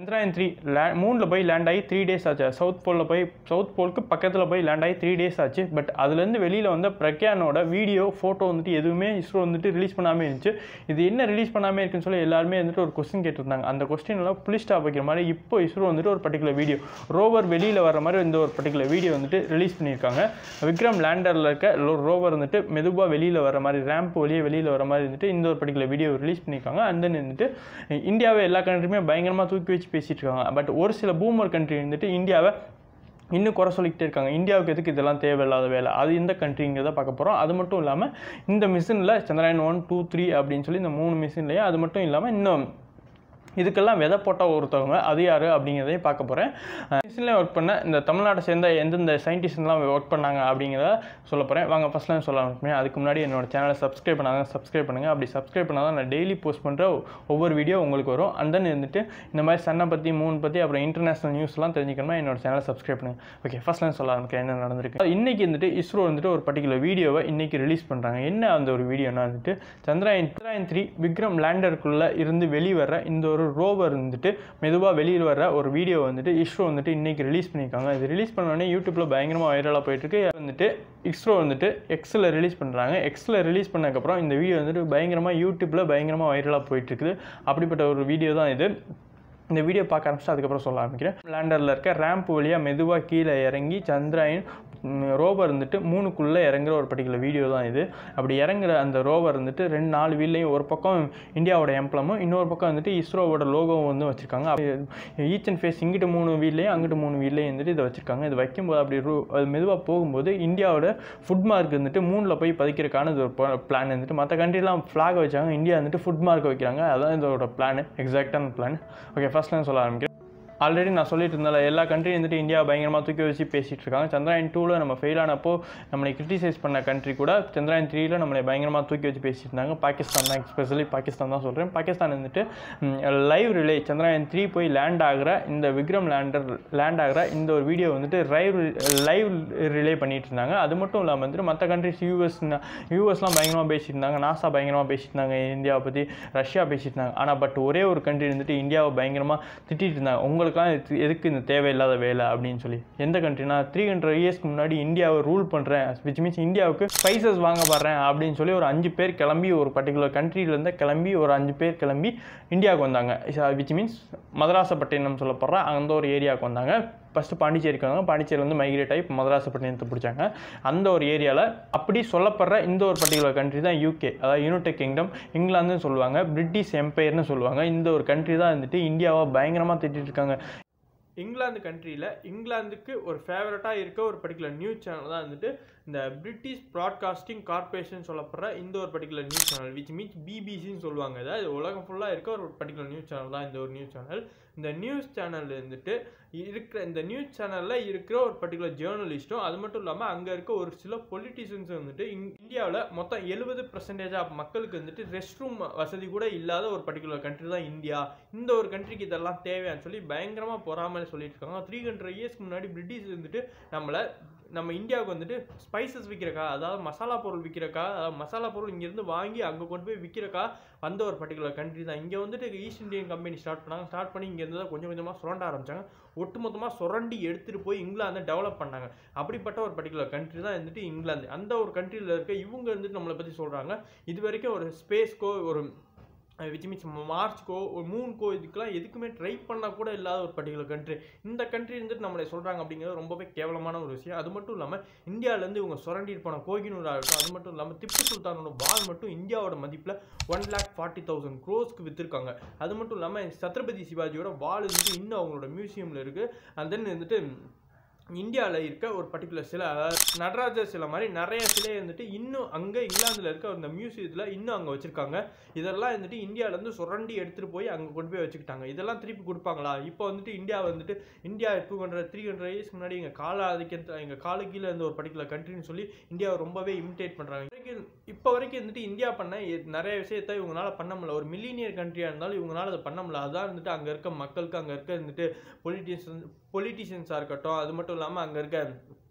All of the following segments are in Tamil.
சந்திராயன் த்ரீ லே மூணில் போய் லேண்ட் ஆகி த்ரீ டேஸ் ஆச்சு சவுத் போலில் போய் சவுத் போலுக்கு பக்கத்தில் போய் லேண்ட் ஆகி த்ரீ டேஸ் ஆச்சு பட் அதுலேருந்து வெளியில் வந்த பிரக்யானோட வீடியோ ஃபோட்டோ வந்துட்டு எதுவுமே இஸ்ரோ வந்துட்டு ரிலீஸ் பண்ணாமல் இருந்துச்சு இது என்ன ரிலீஸ் பண்ணாமல் இருக்குன்னு சொல்லி எல்லாருமே வந்துட்டு ஒரு கொஸ்டின் கேட்டிருந்தாங்க அந்த கொஸ்டின்லாம் புலிஸ் ஸ்டாப் வைக்கிற மாதிரி இப்போ இஸ்ரோ வந்துட்டு ஒரு பர்டிகுலர் வீடியோ ரோவர் வெளியில் வர மாதிரி இந்த ஒரு பர்டிகுலர் வீடியோ வந்துட்டு ரிலீஸ் பண்ணியிருக்காங்க விக்ரம் லேண்டரில் இருக்க ரோவர் வந்துட்டு மெதுவாக வெளியில் வர மாதிரி ரேம்ப் வழியே வெளியில் வர மாதிரி வந்துட்டு இந்த ஒரு பர்டிகுலர் வீடியோ ரிலீஸ் பண்ணியிருக்காங்க அண்ட் தென் வந்துட்டு இந்தியாவை எல்லா கண்ட்ரியுமே பயங்கரமாக தூக்கி வச்சு பேசிட்டு இருக்காங்க பட் ஒரு சில பூமர் கண்ட்ரி வந்துட்டு இந்தியாவை இன்னும் குறை சொல்லிக்கிட்டே இருக்காங்க இந்தியாவுக்கு எதுக்கு இதெல்லாம் தேவையில்லாத வேலை அது இந்த கண்ட்ரிங்கிறத பார்க்க போகிறோம் அது மட்டும் இல்லாமல் இந்த மிஷினில் சந்திராயன் ஒன் டூ த்ரீ அப்படின்னு சொல்லி இந்த மூணு மிஷின்லேயே அது மட்டும் இல்லாமல் இன்னும் இதுக்கெல்லாம் விதை போட்ட ஒருத்தவங்க அது யார் அப்படிங்கிறதையும் பார்க்க போகிறேன் மிஷினில் ஒர்க் பண்ண இந்த தமிழ்நாட்டை சேர்ந்த எந்தெந்த சயின்டிஸ்ட்லாம் ஒர்க் பண்ணாங்க அப்படிங்கிறத சொல்ல போகிறேன் வாங்க ஃபஸ்ட்லாம் சொல்ல ஆரம்பிப்பேன் அதுக்கு முன்னாடி என்னோட சேனலை சப்ஸ்கிரைப் பண்ணாங்க சப்ஸ்கிரைப் பண்ணுங்கள் அப்படி சப்ஸ்கிரைப் பண்ணால் தான் நான் டெய்லி போஸ்ட் பண்ணுற ஒவ்வொரு வீடியோ உங்களுக்கு வரும் அண்ட் தென் இருந்துட்டு இந்த மாதிரி சன்னை பற்றி மூணு பற்றி அப்புறம் இன்டர்நேஷனல் நியூஸ்லாம் தெரிஞ்சுக்கணுமா என்னோட சேனலை சப்ஸ்கிரைப் பண்ணுங்கள் ஓகே ஃபஸ்ட்லாம் சொல்ல ஆரம்பிக்கிறேன் என்ன நடந்திருக்கு இன்றைக்கி வந்துட்டு இஸ்ரோ வந்துட்டு ஒரு பர்டிகுலர் வீடியோவை இன்றைக்கி ரிலீஸ் பண்ணுறாங்க என்ன அந்த ஒரு வீடியோனா வந்துட்டு சந்திராயன் சந்திராயன் த்ரீ விக்ரம் லேண்டருக்குள்ளே இருந்து வெளிவர இந்த ஒரு ரோவர் வந்துட்டு மெதுவாக வெளியில் வர ஒரு வீடியோ வந்துட்டு இஸ்ரோ வந்துட்டு இன்றைக்கி ரிலீஸ் பண்ணியிருக்காங்க இது ரிலீஸ் பண்ணோடனே யூடியூப்பில் பயங்கரமாக வைரலாக போயிட்டுருக்கு வந்துட்டு இஸ்ரோ வந்துட்டு எக்ஸில் ரிலீஸ் பண்ணுறாங்க எக்ஸில் ரிலீஸ் பண்ணதுக்கப்புறம் இந்த வீடியோ வந்துட்டு பயங்கரமாக யூடியூப்பில் பயங்கரமாக வைரலாக போயிட்டுருக்குது அப்படிப்பட்ட ஒரு வீடியோ தான் இது இந்த வீடியோ பார்க்க ஆரம்பிச்சு அதுக்கப்புறம் சொல்ல ஆரம்பிக்கிறேன் லேண்டரில் இருக்க ரேம்ப் வழியாக மெதுவாக கீழே இறங்கி சந்திராயன் ரோவர் வந்துட்டு மூணுக்குள்ளே இறங்குற ஒரு பர்டிகுலர் வீடியோ தான் இது அப்படி இறங்குற அந்த ரோவர் வந்துட்டு ரெண்டு நாலு வீல்லையும் ஒரு பக்கம் இந்தியாவோட எம்ப்ளமும் இன்னொரு பக்கம் வந்துட்டு இஸ்ரோவோட லோகோவும் வந்து வச்சுருக்காங்க ஈச் அண்ட் ஃபேஸ் இங்கிட்டு மூணு வீல்லையும் அங்கிட்டு மூணு வீல்லையும் வந்துட்டு இதை வச்சுருக்காங்க இது வைக்கும்போது அப்படி ரூ அது மெதுவாக போகும்போது இந்தியாவோட ஃபுட் மார்க் வந்துட்டு மூணில் போய் பதிக்கிறதுக்கான இது ஒரு பிளான் வந்துட்டு மற்ற கண்ட்ரிலாம் ஃப்ளாக் வச்சாங்க இந்தியா வந்துட்டு ஃபுட் மார்க் வைக்கிறாங்க அதான் இதோட பிளான் எக்ஸாக்டான பிளான் ஓகே ஃபஸ்ட்லாம் சொல்ல ஆரம்பிக்கிறேன் ஆல்ரெடி நான் சொல்லிட்டு இருந்தேன் எல்லா கண்ட்ரியும் வந்துட்டு இந்தியா பயங்கரமாக தூக்கி வச்சு பேசிகிட்டு இருக்காங்க சந்திராயன் டூவில் நம்ம ஃபெயில் ஆனப்போ நம்மளை கிரிட்டிசைஸ் பண்ண கண்ட்ரி கூட சந்திராயன் த்ரீயில் நம்மளை பயங்கரமாக தூக்கி வச்சு பேசிட்டு இருந்தாங்க பாகிஸ்தான் தான் எஸ்பெஷலி பாகிஸ்தான் தான் சொல்கிறேன் பாகிஸ்தான் வந்துட்டு லைவ் ரிலே சந்திராயன் த்ரீ போய் லேண்ட் ஆகிற இந்த விக்ரம் லேண்டர் லேண்ட் ஆகிற இந்த ஒரு வீடியோ வந்துட்டு லைவ் லைவ் ரிலே பண்ணிட்டு இருந்தாங்க அது மட்டும் இல்லாமல் வந்துட்டு மற்ற கண்ட்ரிஸ் யூஎஸ் யூஎஸ்லாம் பயங்கரமாக பேசிட்டு இருந்தாங்க நாசா பயங்கரமாக பேசிட்டு இருந்தாங்க இந்தியாவை பற்றி ரஷ்யா பேசிட்டு இருந்தாங்க ஆனால் பட் ஒரே ஒரு கண்ட்ரி வந்துட்டு இந்தியாவை பயங்கரமாக திட்டிட்டு இருந்தாங்க உங்களுக்குலாம் இது எதுக்கு இந்த தேவையில்லாத வேலை அப்படின்னு சொல்லி எந்த கண்ட்ரினா த்ரீ ஹண்ட்ரட் இயர்ஸ்க்கு முன்னாடி இந்தியாவை ரூல் பண்ணுறேன் விச் மீன்ஸ் இந்தியாவுக்கு ஸ்பைசஸ் வாங்க போடுறேன் அப்படின்னு சொல்லி ஒரு அஞ்சு பேர் கிளம்பி ஒரு பர்டிகுலர் கண்ட்ரியிலேருந்து கிளம்பி ஒரு அஞ்சு பேர் கிளம்பி இந்தியாவுக்கு வந்தாங்க விச் மீன்ஸ் மதராசப்பட்டினம் சொல்லப்படுற அந்த ஒரு ஏரியாவுக்கு வந்தாங்க ஃபஸ்ட்டு பாண்டிச்சேரிக்கு வந்தாங்க பாண்டிச்சேரி வந்து மைக்ரேட் ஆகி மதராசப்பட்டினத்தை பிடிச்சாங்க அந்த ஒரு ஏரியாவில் அப்படி சொல்லப்படுற இந்த ஒரு பர்டிகுலர் கண்ட்ரி தான் யூகே அதாவது யுனைடெட் கிங்டம் இங்கிலாந்துன்னு சொல்லுவாங்க பிரிட்டிஷ் எம்பையர்னு சொல்லுவாங்க இந்த ஒரு கண்ட்ரி தான் வந்துட்டு இந்தியாவை பயங்கரமாக திட்டிட்டு இருக்காங்க இங்கிலாந்து கண்ட்ரியில் இங்கிலாந்துக்கு ஒரு ஃபேவரட்டாக இருக்க ஒரு பர்டிகுலர் நியூஸ் சேனல் தான் வந்துட்டு இந்த பிரிட்டிஷ் ப்ராட்காஸ்டிங் கார்பரேஷன் சொல்லப்படுற இந்த ஒரு particular news channel which means பிபிசின்னு சொல்லுவாங்க அதாவது உலகம் ஃபுல்லாக இருக்க ஒரு பர்டிகுலர் நியூஸ் சேனல் தான் இந்த ஒரு நியூஸ் சேனல் இந்த நியூஸ் சேனல் வந்துட்டு இருக்கிற இந்த நியூஸ் சேனலில் இருக்கிற ஒரு பர்டிகுலர் ஜேர்னலிஸ்ட்டும் அது மட்டும் இல்லாமல் அங்கே இருக்க ஒரு சில பொலிட்டிஷியன்ஸ் வந்துட்டு இந்தியாவில் மொத்தம் எழுபது பர்சன்டேஜ் ஆஃப் மக்களுக்கு வந்துட்டு ரெஸ்ட் ரூம் வசதி கூட இல்லாத ஒரு பர்டிகுலர் கண்ட்ரி தான் இந்தியா இந்த ஒரு கண்ட்ரிக்கு இதெல்லாம் தேவையான்னு சொல்லி பயங்கரமாக பொறாமல் சொல்லிட்டு இருக்காங்க த்ரீ ஹண்ட்ரட் இயர்ஸ்க்கு முன்னாடி பிரிட்டிஷ் வந்துட்டு நம்மளை நம்ம இந்தியாவுக்கு வந்துட்டு ஸ்பைசஸ் விற்கிறக்கா அதாவது மசாலா பொருள் விற்கிறக்கா அதாவது மசாலா பொருள் இங்கேருந்து வாங்கி அங்கே கொண்டு போய் விற்கிறக்கா வந்த ஒரு பர்டிகுலர் கண்ட்ரி தான் இங்கே வந்துட்டு ஈஸ்ட் இந்தியன் கம்பெனி ஸ்டார்ட் பண்ணாங்க ஸ்டார்ட் பண்ணி இங்கேருந்து தான் கொஞ்சம் கொஞ்சமாக சுரண்ட ஆரம்பிச்சாங்க ஒட்டுமொத்தமாக சுரண்டி எடுத்துகிட்டு போய் இங்கிலாந்தை டெவலப் பண்ணாங்க அப்படிப்பட்ட ஒரு பர்டிகுலர் கண்ட்ரி தான் வந்துட்டு இங்கிலாந்து அந்த ஒரு கண்ட்ரியில் இருக்க இவங்க வந்துட்டு நம்மளை பற்றி சொல்கிறாங்க இது வரைக்கும் ஒரு ஸ்பேஸ்க்கோ ஒரு விச் மீன்ஸ் மார்ச்க்கோ ஒரு மூணுக்கோ இதுக்கெல்லாம் எதுக்குமே ட்ரை பண்ண கூட இல்லாத ஒரு பர்டிகுலர் கண்ட்ரி இந்த கண்ட்ரி இருந்துட்டு நம்மளை சொல்கிறாங்க அப்படிங்கிறது ரொம்பவே கேவலமான ஒரு விஷயம் அது மட்டும் இல்லாமல் இந்தியாவிலேருந்து இவங்க சுரண்டிட்டு போன கோகினூர் ஆகட்டும் அது மட்டும் இல்லாமல் திப்பு சுல்தானோட வால் மட்டும் இந்தியாவோட மதிப்பில் ஒன் லேக் ஃபார்ட்டி தௌசண்ட் க்ரோஸ்க்கு விற்றுருக்காங்க அது மட்டும் இல்லாமல் சத்ரபதி சிவாஜியோட வால் வந்துட்டு இன்னும் அவங்களோட மியூசியமில் இருக்குது அண்ட் தென் வந்துட்டு இந்தியாவில் இருக்க ஒரு பர்டிகுலர் சிலை அதாவது நடராஜர் சிலை மாதிரி நிறைய சிலை இருந்துட்டு இன்னும் அங்கே இங்கிலாந்தில் இருக்க அந்த மியூசியத்தில் இன்னும் அங்கே வச்சுருக்காங்க இதெல்லாம் வந்துட்டு இந்தியாவிலேருந்து சுரண்டி எடுத்துகிட்டு போய் அங்கே கொண்டு போய் வச்சுக்கிட்டாங்க இதெல்லாம் திருப்பி கொடுப்பாங்களா இப்போ வந்துட்டு இந்தியா வந்துட்டு India two hundred three hundred இயர்ஸ்க்கு முன்னாடி எங்கள் கால ஆதிக்க எங்கள் காலு கீழே இருந்த ஒரு பர்டிகுலர் கண்ட்ரின்னு சொல்லி இந்தியாவை ரொம்பவே இமிட்டேட் பண்ணுறாங்க வரைக்கும் இப்போ வரைக்கும் வந்துட்டு இந்தியா பண்ண எ- நிறைய விஷயத்த இவங்களால பண்ண முடியல ஒரு மில்லினியர் கண்ட்ரியாக இருந்தாலும் இவங்களால அதை பண்ண முடியல அதான் வந்துட்டு அங்கே இருக்க மக்களுக்கு அங்கே இருக்க வந்துட்டு பொலிட்டிஷியன் பொலிட்டிஷியன்ஸாக இருக்கட்டும் அது மட்டும் இல்லாமல் அங்கே இருக்க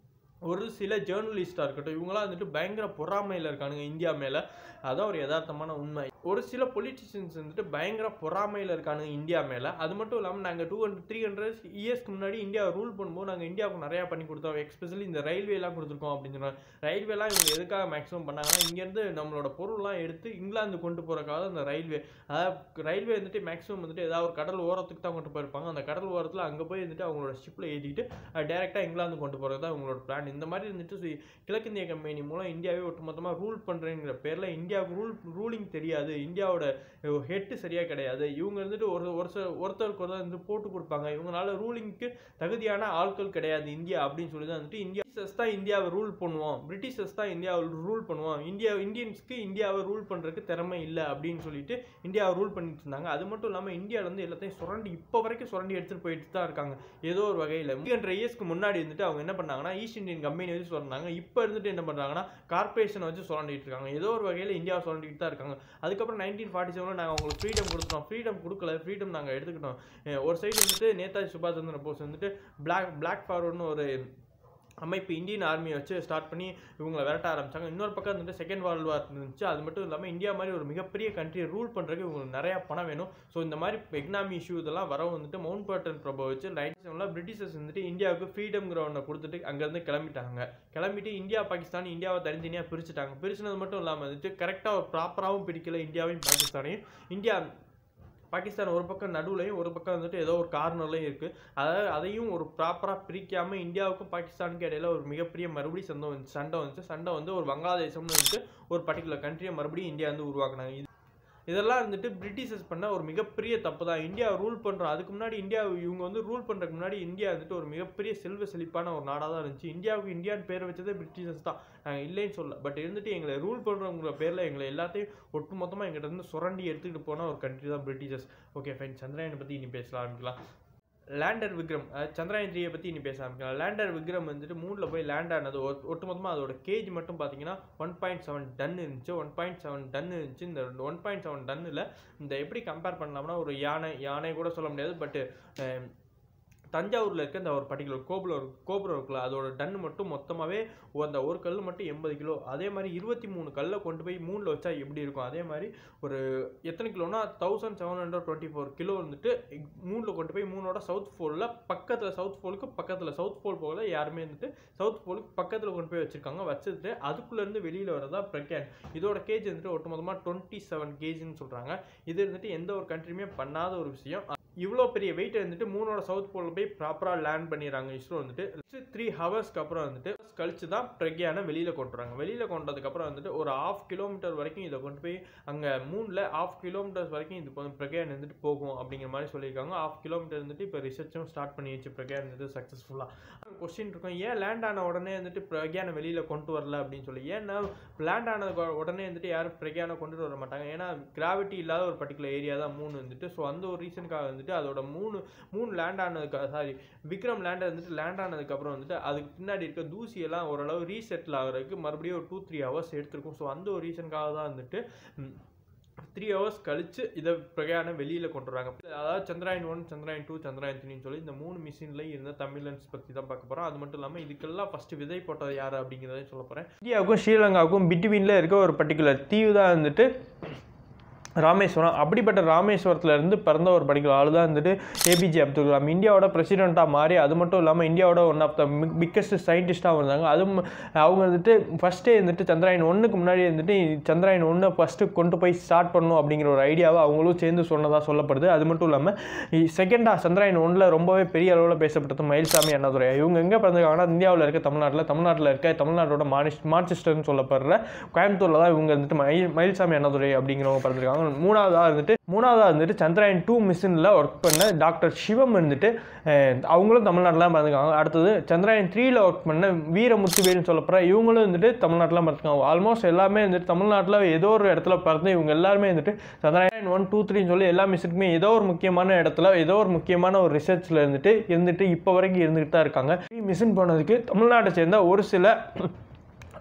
ஒரு சில ஜேர்னலிஸ்டாக இருக்கட்டும் இவங்களாம் வந்துட்டு பயங்கர பொறாமையில் இருக்கானுங்க இந்தியா மேலே அதான் ஒரு யதார்த்தமான உண்மை ஒரு சில பொலிட்டிஷியன்ஸ் வந்துட்டு பயங்கர பொறாமையில் இருக்கானுங்க இந்தியா மேலே அது மட்டும் இல்லாமல் நாங்கள் டூ ஹண்ட்ரட் த்ரீ ஹண்ட்ரட் இயர்ஸ்க்கு முன்னாடி இந்தியா ரூல் பண்ணும்போது நாங்கள் இந்தியாவுக்கு நிறையா பண்ணி கொடுத்தோம் எஸ்பெஷலி இந்த ரயில்வேலாம் கொடுத்துருக்கோம் அப்படின்னு சொன்னாங்க ரயில்வேலாம் இவங்க எதுக்காக மேக்ஸிமம் பண்ணாங்கன்னா இங்கேருந்து நம்மளோட பொருள்லாம் எடுத்து இங்கிலாந்து கொண்டு போகிறக்காக அந்த ரயில்வே அதாவது ரயில்வே வந்துட்டு மேக்ஸிமம் வந்துட்டு ஏதாவது ஒரு கடல் ஓரத்துக்கு தான் கொண்டு போயிருப்பாங்க அந்த கடல் ஓரத்தில் அங்கே போய் வந்துட்டு அவங்களோட ஷிப்பில் ஏற்றிட்டு டேரெக்டாக இங்கிலாந்து கொண்டு போகிறது தான் அவங்களோட பிளான் இந்த மாதிரி இருந்துட்டு சி- கிழக்கிந்திய கம்பெனி மூலம் இந்தியாவே ஒட்டுமொத்தமாக ரூல் பண்ணுறேங்கிற பேரில் இந்தியாவுக்கு ரூல் ரூலிங் தெரியாது இந்தியாவோட ஹெட்டு சரியாக கிடையாது இவங்க வந்துட்டு ஒரு ஒரு சில- ஒருத்தருக்கு ஒருத்தர் வந்து போட்டு கொடுப்பாங்க இவங்களால ரூலிங்க்கு தகுதியான ஆட்கள் கிடையாது இந்தியா அப்படின்னு சொல்லி தான் வந்துட்டு இந்தியா பிரிட்டிஷர்ஸ் தான் இந்தியாவை ரூல் பண்ணுவோம் பிரிட்டிஷர்ஸ் தான் இந்தியாவை ரூல் பண்ணுவோம் இந்தியா இந்தியன்ஸ்க்கு இந்தியாவை ரூல் பண்ணுறதுக்கு திறமை இல்லை அப்படின்னு சொல்லிட்டு இந்தியாவை ரூல் பண்ணிட்டு இருந்தாங்க அது மட்டும் இல்லாமல் இந்தியாவில் வந்து எல்லாத்தையும் சுரண்டி இப்போ வரைக்கும் சுரண்டி எடுத்துகிட்டு போயிட்டு தான் இருக்காங்க ஏதோ ஒரு வகையில் ஹண்ட்ரட் இயர்ஸ்க்கு முன்னாடி இருந்துட்டு அவங்க என்ன பண்ணாங்கன்னா ஈஸ்ட் இந்தியன் கம்பெனி வச்சு சொன்னாங்க இப்போ இருந்துட்டு என்ன பண்ணுறாங்கன்னா கார்பரேஷன் வச்சு சுரண்டிட்டு இருக்காங்க ஏதோ ஒரு வகையில் இந்தியாவை சுரண்டிட்டு தான் இருக்காங்க அதுக்கப்புறம் நைன்டீன் ஃபார்ட்டி செவனில் நாங்கள் உங்களுக்கு ஃப்ரீடம் கொடுத்துட்டோம் ஃப்ரீடம் கொடுக்கல ஃப்ரீடம் நாங்கள் எடுத்துக்கிட்டோம் அஹ் ஒரு சைடு வந்துட்டு நேதாஜி சுபாஷ் சந்திர போஸ் வந்துட்டு பிளாக் பிளாக் ஃபார்வர்ட்னு ஒரு அமைப்பு இந்தியன் ஆர்மியை வச்சு ஸ்டார்ட் பண்ணி இவங்களை விரட்ட ஆரம்பிச்சாங்க இன்னொரு பக்கம் வந்துட்டு செகண்ட் வேர்ல்டு வார் இருந்துச்சு அது மட்டும் இல்லாமல் இந்தியா மாதிரி ஒரு மிகப்பெரிய கண்ட்ரியை ரூல் பண்ணுறதுக்கு இவங்களுக்கு நிறையா பணம் வேணும் ஸோ இந்த மாதிரி எக்னாமி இஷ்யூ இதெல்லாம் வரவும் வந்துட்டு மவுண்ட் பேட்டன் பிரபு வச்சு நைன்டி செவனில் பிரிட்டிஷர்ஸ் வந்துட்டு இந்தியாவுக்கு ஃப்ரீடம் கிரவுண்டை கொடுத்துட்டு அங்கேருந்து கிளம்பிட்டாங்க கிளம்பிட்டு இந்தியா பாகிஸ்தான் இந்தியாவை தனித்தனியாக பிரிச்சுட்டாங்க பிரிச்சுனது மட்டும் இல்லாமல் வந்துட்டு கரெக்டாக ப்ராப்பராகவும் பிரிக்கல இந்தியாவையும் பாகிஸ்தானையும் இந்தியா பாகிஸ்தான் ஒரு பக்கம் நடுவுலையும் ஒரு பக்கம் வந்துட்டு ஏதோ ஒரு கார்னர்லையும் இருக்குது அதாவது அதையும் ஒரு ப்ராப்பராக பிரிக்காமல் இந்தியாவுக்கும் பாகிஸ்தானுக்கும் இடையில ஒரு மிகப்பெரிய மறுபடியும் சண்டை வந்து சண்டை வந்துச்சு சண்டை வந்து ஒரு வங்காளதேசம்னு வந்துட்டு ஒரு பர்டிகுலர் கண்ட்ரியை மறுபடியும் இந்தியா வந்து உருவாக்குனாங்க இது- இதெல்லாம் இருந்துட்டு பிரிட்டிஷர்ஸ் பண்ண ஒரு மிகப்பெரிய தப்பு தான் இந்தியா ரூல் பண்ணுறோம் அதுக்கு முன்னாடி இந்தியா இவங்க வந்து ரூல் பண்ணுறதுக்கு முன்னாடி இந்தியா வந்துட்டு ஒரு மிகப்பெரிய செல்வ செழிப்பான ஒரு நாடாக தான் இருந்துச்சு இந்தியாவுக்கு இந்தியான்னு பேர் வச்சதே பிரிட்டிஷர்ஸ் தான் நாங்கள் இல்லைன்னு சொல்ல பட் இருந்துட்டு எங்களை ரூல் பண்ணுறவங்கிற பேரில் எங்களை எல்லாத்தையும் ஒட்டு மொத்தமாக எங்கிட்ட இருந்து சுரண்டி எடுத்துக்கிட்டு போன ஒரு கண்ட்ரி தான் பிரிட்டிஷர்ஸ் ஓகே ஃபைன் சந்திராயனை பற்றி இனி பேசலாம் ஆரம்பிக்கலாம் லேண்டர் விக்ரம் அஹ் சந்திராயன் த்ரீயை பற்றி இனி பேச ஆரம்பிக்கலாம் லேண்டர் விக்ரம் வந்துட்டு மூணில் போய் லேண்ட் ஆனது ஒட்- ஒட்டுமொத்தமாக அதோட கேஜ் மட்டும் பார்த்தீங்கன்னா ஒன் பாயிண்ட் செவன் டன் இருந்துச்சு ஒன் பாயிண்ட் செவன் டன் இருந்துச்சு இந்த ஒன் பாயிண்ட் செவன் டன்னில் இந்த எப்படி கம்பேர் பண்ணலாம்னா ஒரு யானை யானை கூட சொல்ல முடியாது பட்டு தஞ்சாவூரில் இருக்க இந்த ஒரு பர்டிகுலர் கோபுரம் கோபுரம் இருக்குல்ல அதோட டன் மட்டும் மொத்தமாகவே அந்த ஒரு கல் மட்டும் எண்பது கிலோ அதே மாதிரி இருபத்தி மூணு கல்லை கொண்டு போய் மூணில் வச்சா எப்படி இருக்கும் அதே மாதிரி ஒரு எத்தனை கிலோனா thousand seven hundred twenty four kilo வந்துட்டு மூணில் கொண்டு போய் மூணோட சவுத் போலில் பக்கத்தில் சவுத் போலுக்கு பக்கத்தில் சவுத் போல் போகல யாருமே வந்துட்டு சவுத் போலுக்கு பக்கத்தில் கொண்டு போய் வச்சுருக்காங்க வச்சுட்டு அதுக்குள்ளேருந்து வெளியில் வரதா பிரக்யான் இதோட கேஜ் வந்துட்டு ஒட்டுமொத்தமாக டுவெண்ட்டி செவன் கேஜின்னு சொல்கிறாங்க இது இருந்துட்டு எந்த ஒரு கண்ட்ரியுமே பண்ணாத ஒரு விஷயம் இவ்வளோ பெரிய வெயிட் வந்துட்டு மூணோட சவுத் போலில் போய் ப்ராப்பராக லேண்ட் பண்ணிடுறாங்க இஸ்ரோ வந்துட்டு த்ரீ ஹவர்ஸ்க்கு அப்புறம் வந்துட்டு கழிச்சு தான் பிரக்யான வெளியில் கொண்டுறாங்க வெளியில் கொண்டதுக்கப்புறம் வந்துட்டு ஒரு ஆஃப் கிலோமீட்டர் வரைக்கும் இதை கொண்டு போய் அங்கே மூணில் ஆஃப் கிலோமீட்டர்ஸ் வரைக்கும் இது வந்து பிரக்யான் வந்துட்டு போகும் அப்படிங்கிற மாதிரி சொல்லியிருக்காங்க ஆஃப் கிலோமீட்டர் வந்துட்டு இப்போ ரிசர்ச்சும் ஸ்டார்ட் பண்ணிடுச்சு பிரக்யான் வந்துட்டு சக்ஸஸ்ஃபுல்லாக கொஸ்டின் இருக்கும் ஏன் லேண்ட் ஆன உடனே வந்துட்டு பிரக்யானை வெளியில் கொண்டு வரல அப்படின்னு சொல்லி ஏன்னா லேண்ட் ஆனது உடனே வந்துட்டு யாரும் பிரக்யானை கொண்டுட்டு வர மாட்டாங்க ஏன்னா கிராவிட்டி இல்லாத ஒரு பர்டிகுலர் ஏரியா தான் மூணு வந்துட்டு ஸோ அந்த ஒரு ரீசனுக்காக வந்துட்டு அதோட மூணு மூணு லேண்ட் ஆனதுக்கு சாரி விக்ரம் லேண்ட் வந்துட்டு லேண்ட் ஆனதுக்கப்புறம் வந்துட்டு அதுக்கு பின்னாடி இருக்க தூசியெல்லாம் ஓரளவு ரீசெட்டில் ஆகிறதுக்கு மறுபடியும் ஒரு டூ த்ரீ ஹவர்ஸ் எடுத்திருக்கும் ஸோ அந்த ஒரு ரீசனுக்காக தான் வந்துட்டு த்ரீ ஹவர்ஸ் கழிச்சு இதை பிரயாணம் வெளியில் கொண்டு வராங்க அதாவது சந்திராயன் ஒன் சந்திராயன் டூ சந்திராயன் த்ரீன்னு சொல்லி இந்த மூணு மிஷின்லையும் இருந்த தமிழன்ஸ் பற்றி தான் பார்க்க போகிறோம் அது மட்டும் இல்லாமல் இதுக்கெல்லாம் ஃபஸ்ட்டு விதை போட்டது யார் அப்படிங்கிறதையும் சொல்ல போகிறேன் இந்தியாவுக்கும் ஸ்ரீலங்காவுக்கும் பிட்வீனில் இருக்க ஒரு பர்டிகுலர் தீவு தான் வந்துட்டு ராமேஸ்வரம் அப்படிப்பட்ட ராமேஸ்வரத்துல இருந்து பிறந்த ஒரு படிக்கிற ஆள் தான் வந்துட்டு ஏபிஜே அப்துல் கலாம் இந்தியாவோட பிரசிடெண்ட்டாக மாறி அது மட்டும் இல்லாமல் இந்தியாவோட ஒன் ஆஃப் த பிக்கஸ்ட் சயின்டிஸ்ட்டாக இருந்தாங்க அதுவும் அவங்க வந்துட்டு ஃபஸ்ட்டே வந்துட்டு சந்திராயன் ஒன்றுக்கு முன்னாடி வந்துட்டு சந்திராயன் ஒன்றை ஃபஸ்ட்டு கொண்டு போய் ஸ்டார்ட் பண்ணணும் அப்படிங்கிற ஒரு ஐடியாவை அவங்களும் சேர்ந்து சொன்னதாக சொல்லப்படுது அது மட்டும் இல்லாமல் செகண்டாக சந்திராயன் ஒன்றில் ரொம்பவே பெரிய அளவில் பேசப்பட்டது மயில்சாமி அண்ணாதுரை இவங்க எங்கே பிறந்திருக்காங்கன்னா இந்தியாவில் இருக்க தமிழ்நாட்டில் தமிழ்நாட்டில் இருக்க தமிழ்நாட்டோட மானிஸ் மான்செஸ்டர்னு சொல்லப்படுற கோயம்புத்தூரில் தான் இவங்க வந்துட்டு மயில் மயில்சாமி அண்ணாதுரை அப்படிங்கிறவங்க பிறந்திருக்காங்க மூணாவதாக இருந்துட்டு மூணாவதாக இருந்துட்டு சந்திராயன் டூ மிஷினில் ஒர்க் பண்ண டாக்டர் சிவம் இருந்துட்டு அஹ், அவங்களும் தமிழ்நாட்டில் தான் பிறந்திருக்காங்க அடுத்தது சந்திராயன் த்ரீல ஒர்க் பண்ண வீரமுத்துவேல்னு சொல்லப்படுற இவங்களும் வந்துட்டு தமிழ்நாட்டில் பிறந்திருக்காங்க ஆல்மோஸ்ட் எல்லாமே வந்துட்டு தமிழ்நாட்டில் ஏதோ ஒரு இடத்துல பிறந்து இவங்க எல்லாருமே வந்துட்டு சந்திராயன் ஒன் டூ த்ரீன்னு சொல்லி எல்லா மிஷினுக்குமே ஏதோ ஒரு முக்கியமான இடத்துல ஏதோ ஒரு முக்கியமான ஒரு ரிசர்ச்சில் இருந்துட்டு இருந்துட்டு இப்போ வரைக்கும் இருந்துகிட்டு தான் இருக்காங்க மிஷின் போனதுக்கு தமிழ்நாட்டை சேர்ந்த ஒரு சில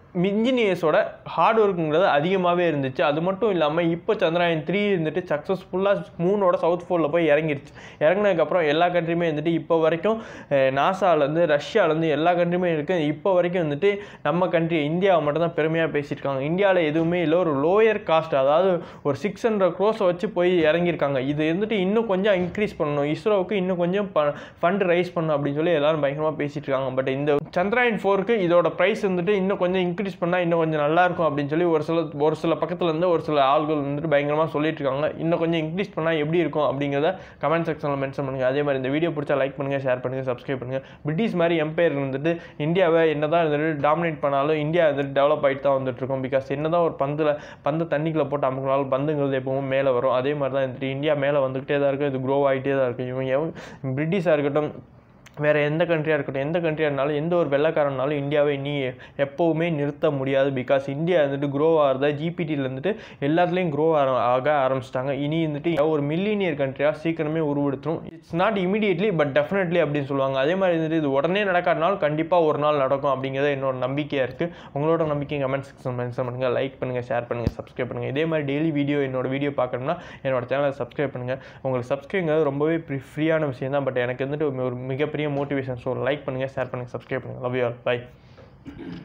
இன்ஜினியர்ஸோட ஹார்ட் ஒர்க்குங்கிறது அதிகமாகவே இருந்துச்சு அது மட்டும் இல்லாமல் இப்போ சந்திராயன் த்ரீ இருந்துட்டு சக்ஸஸ்ஃபுல்லாக மூனோட சவுத் போலில் போய் இறங்கிருச்சு இறங்கினதுக்கப்புறம் எல்லா கண்ட்ரியுமே வந்துட்டு இப்போ வரைக்கும் நாசாலேருந்து ரஷ்யாலேருந்து எல்லா கண்ட்ரியுமே இருக்குது இப்போ வரைக்கும் வந்துட்டு நம்ம கண்ட்ரி இந்தியாவை மட்டும் தான் பெருமையாக பேசியிருக்காங்க இந்தியாவில் எதுவுமே இல்லை ஒரு லோயர் காஸ்ட் அதாவது ஒரு சிக்ஸ் ஹண்ட்ரட் க்ரோஸை வச்சு போய் இறங்கியிருக்காங்க இது வந்துட்டு இன்னும் கொஞ்சம் இன்க்ரீஸ் பண்ணணும் இஸ்ரோவுக்கு இன்னும் கொஞ்சம் ஃபண்ட் ரைஸ் பண்ணணும் அப்படின்னு சொல்லி எல்லாரும் பயங்கரமாக பேசிட்டு இருக்காங்க பட் இந்த சந்திராயன் ஃபோருக்கு இதோட ப்ரைஸ் வந்துட்டு இன்னும் கொஞ்சம் இன்க்ரீஸ் பண்ணால் இன்னும் கொஞ்சம் நல்லா இருக்கும் அப்படின்னு சொல்லி ஒரு சில ஒரு சில பக்கத்துல இருந்து ஒரு சில ஆள்கள் வந்துட்டு பயங்கரமாக சொல்லிட்டு இருக்காங்க இன்னும் கொஞ்சம் இன்க்ரீஸ் பண்ணால் எப்படி இருக்கும் அப்படிங்கிறத கமெண்ட் செக்ஷனில் மென்ஷன் பண்ணுங்க அதே மாதிரி இந்த வீடியோ பிடிச்சா லைக் பண்ணுங்க ஷேர் பண்ணுங்க சப்ஸ்கிரைப் பண்ணுங்க பிரிட்டிஷ் மாதிரி எம்பையர் இருந்துட்டு இந்தியாவை என்னதான் இருந்துட்டு டாமினேட் பண்ணாலும் இந்தியா வந்துட்டு டெவலப் ஆகிட்டு தான் வந்துட்டு இருக்கும் பிகாஸ் என்னதான் ஒரு பந்தில் பந்து தண்ணிக்குள்ள போட்டு அமுக்கினாலும் பந்துங்கிறது எப்பவும் மேலே வரும் அதே மாதிரி தான் வந்துட்டு இந்தியா மேலே வந்துகிட்டே தான் இருக்கும் இது க்ரோ ஆகிட்டே தான் இருக்கும் இவங்க எவன் பிரிட்டிஷாக இருக்கட்டும் வேறு எந்த கண்ட்ரியாக இருக்கட்டும் எந்த கண்ட்ரியாக இருந்தாலும் எந்த ஒரு வெள்ளக்காரனாலும் இந்தியாவை இனி எப்போவுமே நிறுத்த முடியாது பிகாஸ் இந்தியா வந்துட்டு க்ரோ ஆகிறத ஜிபிடியில் வந்துட்டு எல்லாத்துலேயும் க்ரோ ஆக ஆரம்பிச்சிட்டாங்க இனி வந்துட்டு ஒரு மில்லினியர் கண்ட்ரியாக சீக்கிரமே உருவெடுத்துரும் it's not immediately but definitely அப்படின்னு சொல்லுவாங்க அதே மாதிரி வந்துட்டு இது உடனே நடக்காதனாலும் கண்டிப்பாக ஒரு நாள் நடக்கும் அப்படிங்கிறது என்னோட நம்பிக்கையாக இருக்குது உங்களோட நம்பிக்கை கமெண்ட் செக்ஷன் மென்ஷன் பண்ணுங்கள் லைக் பண்ணுங்கள் ஷேர் பண்ணுங்கள் சப்ஸ்கிரைப் பண்ணுங்கள் இதே மாதிரி டெய்லி வீடியோ என்னோட வீடியோ பார்க்கணும்னா என்னோட சேனலை சப்ஸ்கிரைப் பண்ணுங்கள் உங்களுக்கு சப்ஸ்கிரைப்ங்கிறது ரொம்பவே ஃப்ரீயான விஷயம் தான் பட் எனக்கு வந்துட்டு ஒரு மிகப்பெரிய மோட்டிவேஷன் ஸோ லைக் பண்ணுங்கள் ஷேர் பண்ணுங்கள் சப்ஸ்கிரைப் பண்ணுங்கள் லவ் யூ ஆல் பை